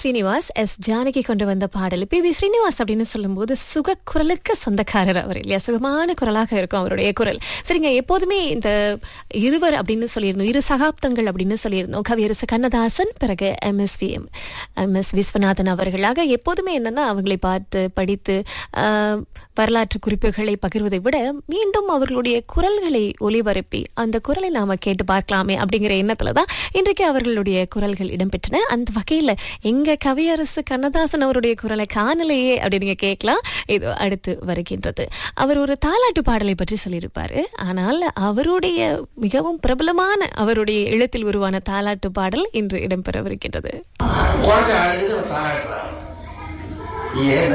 Srinivas S Janaki கொண்டு வந்த பாடல் பி வி ஸ்ரீனிவாஸ் அப்படின்னு சொல்லும்போது சுக குரலுக்கு சொந்தக்காரர் அவர் இல்லையா சுகமான குரலாக இருக்கும் அவருடைய குரல் சரிங்க எப்போதுமே இந்த இருவர் அப்படின்னு சொல்லியிருந்தோம் இரு சகாப்தங்கள் அப்படின்னு சொல்லியிருந்தோம் கவியரசு கண்ணதாசன் பிறகு M S V M M S Viswanathan அவர்களாக எப்போதுமே என்னன்னா அவங்களை பார்த்து படித்து ஆஹ், வரலாற்று குறிப்புகளை பகிர்வதை விட மீண்டும் அவர்களுடைய குரல்களை ஒலிபரப்பி அந்த குரலை நாம கேட்டு பார்க்கலாமே அப்படிங்கிற எண்ணத்துல தான் இன்றைக்கு அவர்களுடைய குரல்கள் இடம்பெற்றன அந்த வகையில எங்க கவியரசு கண்ணதாசன் அவருடைய குரலை காணலையே அப்படின்னு நீங்க கேட்கலாம் இது அடுத்து வருகின்றது அவர் ஒரு தாலாட்டு பாடலை பற்றி சொல்லியிருப்பாரு ஆனால் அவருடைய மிகவும் பிரபலமான அவருடைய எழுத்தில் உருவான தாலாட்டு பாடல் இன்று இடம்பெறவிருக்கின்றது குழந்தை அழுகுது அவன் தாளாட்டுறான் ஏன்